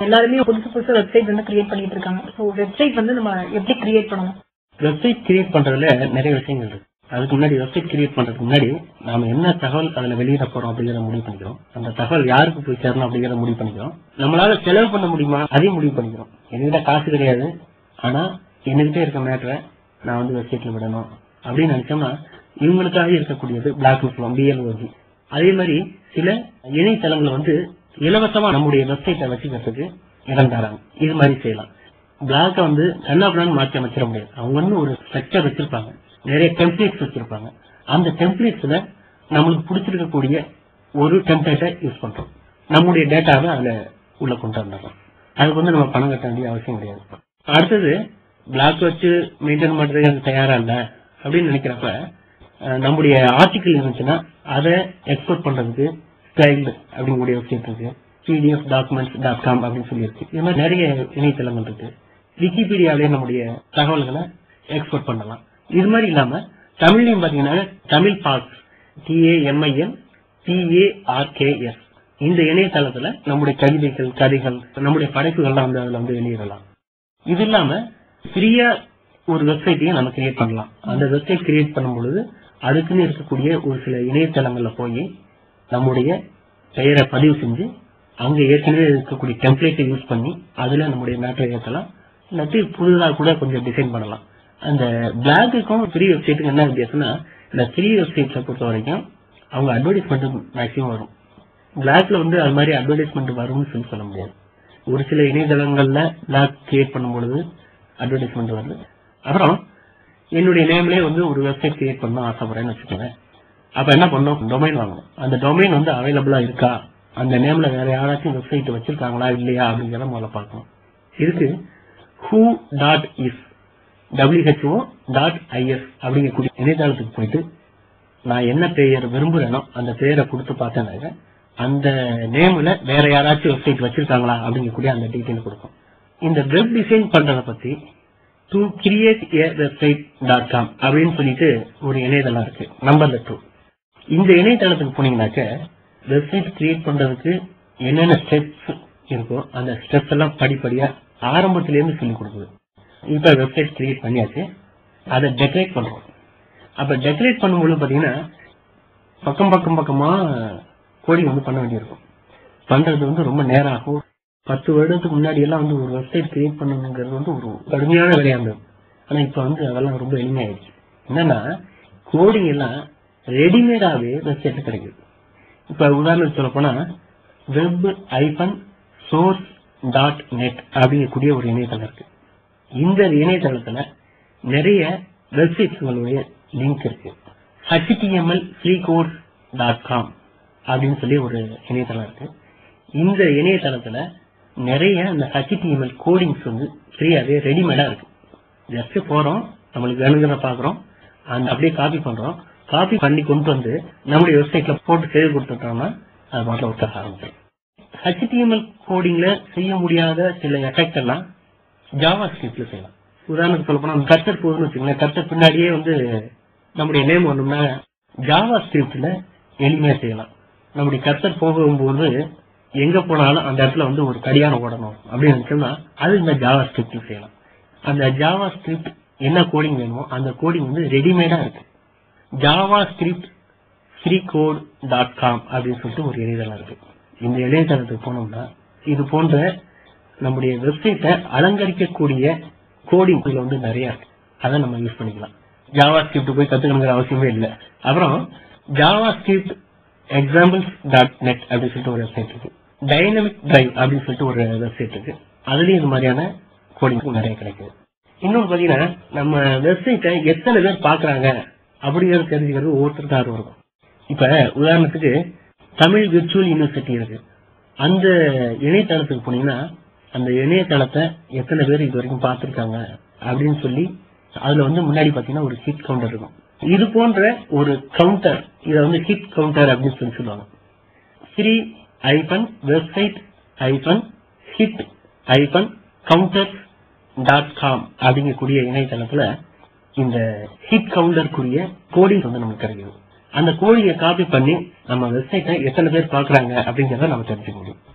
எல்லாருமே புதுசு புதுசு வெப்சைட் வந்து கிரியேட் பண்ணிட்டு இருக்காங்க ஸோ வெப்சைட் வந்து நம்ம எப்படி கிரியேட் பண்ணணும் வெப்சைட் கிரியேட் பண்றதுல நிறைய விஷயங்கள் இருக்கு அதுக்கு முன்னாடி வெப்சைட் கிரியேட் பண்றதுக்கு முன்னாடி நாம என்ன தகவல் அதுல வெளியிட போறோம் அப்படிங்கறத முடிவு பண்ணிக்கிறோம் அந்த தகவல் யாருக்கு போய் சேரணும் அப்படிங்கறத முடிவு பண்ணிக்கிறோம் நம்மளால செலவு பண்ண முடியுமா அதையும் முடிவு பண்ணிக்கிறோம் என்கிட்ட காசு கிடையாது ஆனா என்கிட்ட இருக்க மேட்டரை நான் வந்து வெப்சைட்ல விடணும் அப்படின்னு நினைச்சோம்னா இவங்களுக்காக இருக்கக்கூடியது பிளாக் சொல்லுவோம் பிஎல்ஓஜி அதே மாதிரி சில இணையதளங்களை வந்து இலவசமா நம்முடைய வெப்சைட்டை வச்சுக்கிறதுக்கு இடம் தராங்க இது மாதிரி செய்யலாம் பிளாக வந்து கண்ணாபுரான்னு மாற்றி அமைச்சிட முடியாது அவங்க வந்து ஒரு ஸ்ட்ரக்சர் வச்சிருப்பாங்க நிறைய டெம்ப்ளேட்ஸ் வச்சிருப்பாங்க அந்த டெம்ப்ளேட்ஸ்ல நம்மளுக்கு பிடிச்சிருக்கக்கூடிய ஒரு டெம்ப்ளேட்டை யூஸ் பண்றோம் நம்முடைய டேட்டாவை அதுல உள்ள கொண்டு வந்துடுறோம் அதுக்கு வந்து நம்ம பணம் கட்ட வேண்டிய அவசியம் கிடையாது அடுத்தது பிளாக் வச்சு மெயின்டைன் பண்றதுக்கு அது தயாரா இல்ல அப்படின்னு நினைக்கிறப்ப அஹ், நம்முடைய ஆர்டிக்கிள் இருந்துச்சுன்னா அதை எக்ஸ்போர்ட் பண்றதுக்கு ஸ்டைல் அப்படிங்கக்கூடிய வெப்சைட் இருக்கு பிடிஎஃப் டாக்குமெண்ட்ஸ் டாட் காம் அப்படின்னு சொல்லி இருக்கு இது மாதிரி நிறைய இணையதளங்கள் இருக்கு விக்கிபீடியாவிலே நம்முடைய தகவல்களை எக்ஸ்போர்ட் பண்ணலாம் இது மாதிரி இல்லாம தமிழ்லையும் பாத்தீங்கன்னா தமிழ் பாஸ் டிஏஎம்ஐஎன் பிஏஆர்கேஎஸ் இந்த இணையதளத்துல நம்முடைய கவிதைகள் கதைகள் நம்முடைய படைப்புகள்லாம் வந்து அதுல வந்து வெளியிடலாம் இது இல்லாம ஃப்ரீயா ஒரு வெப்சைட்டையும் நம்ம கிரியேட் பண்ணலாம் அந்த வெப்சைட் கிரியேட் பண்ணும் பொழுது அதுக்குன்னு இருக்கக்கூடிய ஒரு சில இணையதளங்கள்ல போய் நம்முடைய பெயரை பதிவு செஞ்சு அங்க ஏற்கனவே இருக்கக்கூடிய டெம்ப்ளேட்டை யூஸ் பண்ணி அதுல நம்முடைய மேட்டரை ஏற்றலாம் இல்லாட்டி புதுதா கூட கொஞ்சம் டிசைன் பண்ணலாம் அந்த பிளாகுக்கும் ஃப்ரீ வெப்சைட்டுக்கும் என்ன வித்தியாசம்னா இந்த ஃப்ரீ வெப்சைட்ஸை பொறுத்த வரைக்கும் அவங்க அட்வர்டைஸ்மெண்ட் மேக்ஸிமம் வரும் பிளாக்ல வந்து அது மாதிரி அட்வர்டைஸ்மெண்ட் வரும்னு சொல்லி சொல்ல முடியாது ஒரு சில இணையதளங்கள்ல பிளாக் கிரியேட் பண்ணும் பொழுது அட்வர்டைஸ்மெண்ட் வருது அப்புறம் என்னுடைய நேம்லயே வந்து ஒரு வெப்சைட் கிரியேட் பண்ண ஆசைப்படுறேன்னு வச்சுக்கோங்க அப்ப என்ன பண்ணணும் டொமைன் வாங்கணும் அந்த டொமைன் வந்து அவைலபிளா இருக்கா அந்த நேம்ல வேற யாராச்சும் வெப்சைட் வச்சிருக்காங்களா இல்லையா அப்படிங்கறத முதல்ல பார்க்கணும் இதுக்கு who dot is WHO dot IS அப்படிங்கக்கூடிய இணையதளத்துக்கு போயிட்டு நான் என்ன பெயர் விரும்புறேனோ அந்த பெயரை கொடுத்து பார்த்தேனாக்க அந்த நேம்ல வேற யாராச்சும் வெப்சைட் வச்சிருக்காங்களா அப்படிங்கக்கூடிய அந்த டீட்டெயில் கொடுக்கும் இந்த வெப் டிசைன் பண்றத பத்தி to create a website dot com அப்படின்னு சொல்லிட்டு ஒரு இணையதளம் இருக்கு நம்பர்ல டூ இந்த இணையதளத்துக்கு போனீங்கன்னாக்க வெப்சைட் கிரியேட் பண்றதுக்கு என்னென்ன ஸ்டெப்ஸ் இருக்கோ அந்த ஸ்டெப்ஸ் எல்லாம் படிப்படியா ஆரம்பத்தில இருந்து சொல்லி கொடுக்குது இப்ப வெப்சைட் கிரியேட் பண்ணியாச்சு அதை டெக்கரேட் பண்றோம் அப்ப டெக்கரேட் பண்ணும்போது பாத்தீங்கன்னா பக்கம் பக்கம் பக்கமா கோடிங் வந்து பண்ண வேண்டியிருக்கும் பண்றது வந்து ரொம்ப நேரம் ஆகும் பத்து வருடத்துக்கு முன்னாடி எல்லாம் வந்து ஒரு வெப்சைட் கிரியேட் பண்ணணுங்கிறது வந்து ஒரு கடுமையான வேலையா இருந்தது ஆனா இப்ப வந்து அதெல்லாம் ரொம்ப எளிமையாயிடுச்சு என்னன்னா கோடிங் எல்லாம் ரெடிமேடாவே வெப்சைட்ல கிடைக்குது இப்ப உதாரணத்துக்கு சொல்ல போனா web hyphen source dot net அப்படிங்கக்கூடிய ஒரு இணையதளம் இருக்கு இந்த இணையதளத்துல நிறைய வெப்சைட்களுடைய லிங்க் இருக்கு HTML free course dot com அப்படின்னு சொல்லி ஒரு இணையதளம் இருக்கு இந்த இணையதளத்துல நிறைய அந்த ஹெச்டிஎம்எல் கோடிங்ஸ் வந்து ஃப்ரீயாவே ரெடிமேடா இருக்கு ஜஸ்ட் போறோம் நம்மளுக்கு வேணுங்கிறத பாக்குறோம் அந்த அப்படியே காப்பி பண்றோம் காப்பி பண்ணி கொண்டு வந்து நம்முடைய வெப்சைட்ல போட்டு சேவ் கொடுத்துட்டோம்னா அது பாட்டில் ஒர்க் ஆக ஆரம்பிச்சிடும் ஹெச்டிஎம்எல் கோடிங்ல செய்ய முடியாத சில எஃபெக்ட் எல்லாம் ஜாவா ஸ்கிரிப்ட்ல செய்யலாம் உதாரணத்துக்கு சொல்ல போனா கர்சர் போகுதுன்னு வச்சுக்கோங்களேன் கர்சர் பின்னாடியே வந்து நம்முடைய நேம் வரணும்னா ஜாவா ஸ்கிரிப்ட்ல எளிமையா செய்யலாம் நம்முடைய கர்சர் போகும்போது எங்க போனாலும் அந்த இடத்துல வந்து ஒரு கடியாரம் ஓடணும் அப்படின்னு நினைச்சோம்னா அது இந்த ஜாவா ஸ்கிரிப்ட்ல செய்யலாம் அந்த ஜாவா ஸ்கிரிப்ட் என்ன கோடிங் வேணுமோ அந்த கோடிங் வந்து ரெடிமேடா இருக்கு JavaScript free code dot com அப்படின்னு சொல்லிட்டு ஒரு இணையதளம் இருக்கு இந்த இணையதளத்துக்கு போனோம்னா இது போன்ற நம்முடைய வெப்சைட்டை அலங்கரிக்கக்கூடிய கோடிங் இதுல வந்து நிறைய இருக்கு அதை நம்ம யூஸ் பண்ணிக்கலாம் ஜாவா ஸ்கிரிப்ட் போய் கத்துக்கணுங்கிற அவசியமே இல்லை அப்புறம் JavaScript examples dot net அப்படின்னு சொல்லிட்டு ஒரு வெப்சைட் இருக்கு டைனமிக் டிரைவ் அப்படின்னு சொல்லிட்டு ஒரு வெப்சைட் இருக்கு அதுலயும் இது மாதிரியான கோடிங் நிறைய கிடைக்குது இன்னொன்று பாத்தீங்கன்னா நம்ம வெப்சைட்டை எத்தனை பேர் பாக்குறாங்க அப்படிங்கறது தெரிஞ்சுக்கிறது ஒவ்வொருத்தருக்கு ஆர்வம் இருக்கும் இப்ப உதாரணத்துக்கு தமிழ் விர்ச்சுவல் யூனிவர்சிட்டி இருக்கு அந்த இணையதளத்துக்கு போனீங்கன்னா அந்த இணையதளத்தை எத்தனை பேர் இது வரைக்கும் பார்த்திருக்காங்க அப்படின்னு சொல்லி அதுல வந்து முன்னாடி பாத்தீங்கன்னா ஒரு ஹிட் கவுண்டர் இருக்கும் இது போன்ற ஒரு கவுண்டர் இதை வந்து ஹிட் கவுண்டர் அப்படின்னு சொல்லி சொல்லுவாங்க free hyphen website hyphen hit hyphen counter dot com அப்படிங்கக்கூடிய இணையதளத்துல இந்த ஹிட் கவுண்டருக்குரிய கோடிங் வந்து நமக்கு கிடைக்குது அந்த கோடிங்கை காப்பி பண்ணி நம்ம வெப்சைட்டை எத்தனை பேர் பாக்குறாங்க அப்படிங்கறத நம்ம தெரிஞ்சுக்க முடியும்